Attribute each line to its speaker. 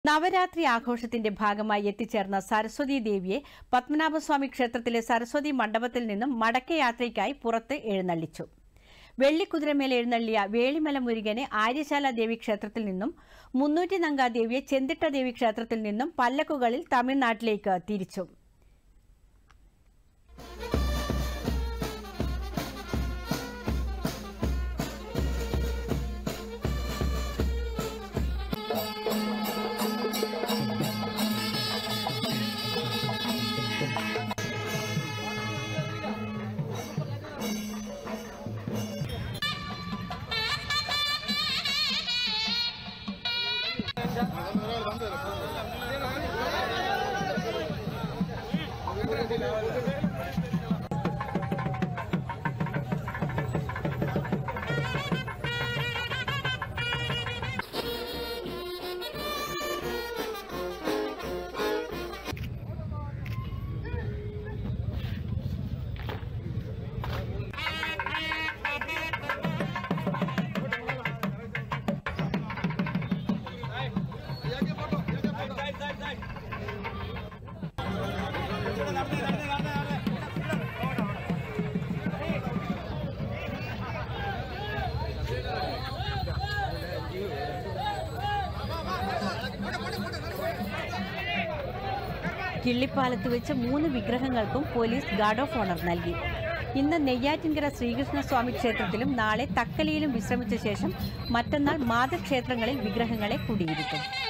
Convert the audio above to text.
Speaker 1: നവരാത്രി ആഘോഷത്തിന്റെ ഭാഗമായി എത്തിച്ചേർന്ന സരസ്വതി ദേവിയെ പത്മനാഭസ്വാമി ക്ഷേത്രത്തിലെ സരസ്വതി മണ്ഡപത്തിൽ നിന്നും മടക്കയാത്രയ്ക്കായി പുറത്ത് എഴുന്നള്ളിച്ചു വെള്ളിക്കുതിരമേൽ എഴുന്നള്ളിയ വേളിമല മുരുകനെ ആര്യശാല ദേവി ക്ഷേത്രത്തിൽ നിന്നും മുന്നൂറ്റി നങ്ക ദേവിയെ ചെന്തിട്ട ദേവി ക്ഷേത്രത്തിൽ നിന്നും പല്ലക്കുകളിൽ തമിഴ്നാട്ടിലേക്ക് തിരിച്ചു കിള്ളിപ്പാലത്ത് വെച്ച് മൂന്ന് വിഗ്രഹങ്ങൾക്കും പോലീസ് ഗാർഡ് ഓഫ് ഓണർ നൽകി ഇന്ന് നെയ്യാറ്റിൻകര ശ്രീകൃഷ്ണസ്വാമി ക്ഷേത്രത്തിലും നാളെ തക്കലിയിലും വിശ്രമിച്ച ശേഷം മറ്റന്നാൾ മാതൃക്ഷേത്രങ്ങളിൽ വിഗ്രഹങ്ങളെ കുടിയിരുത്തും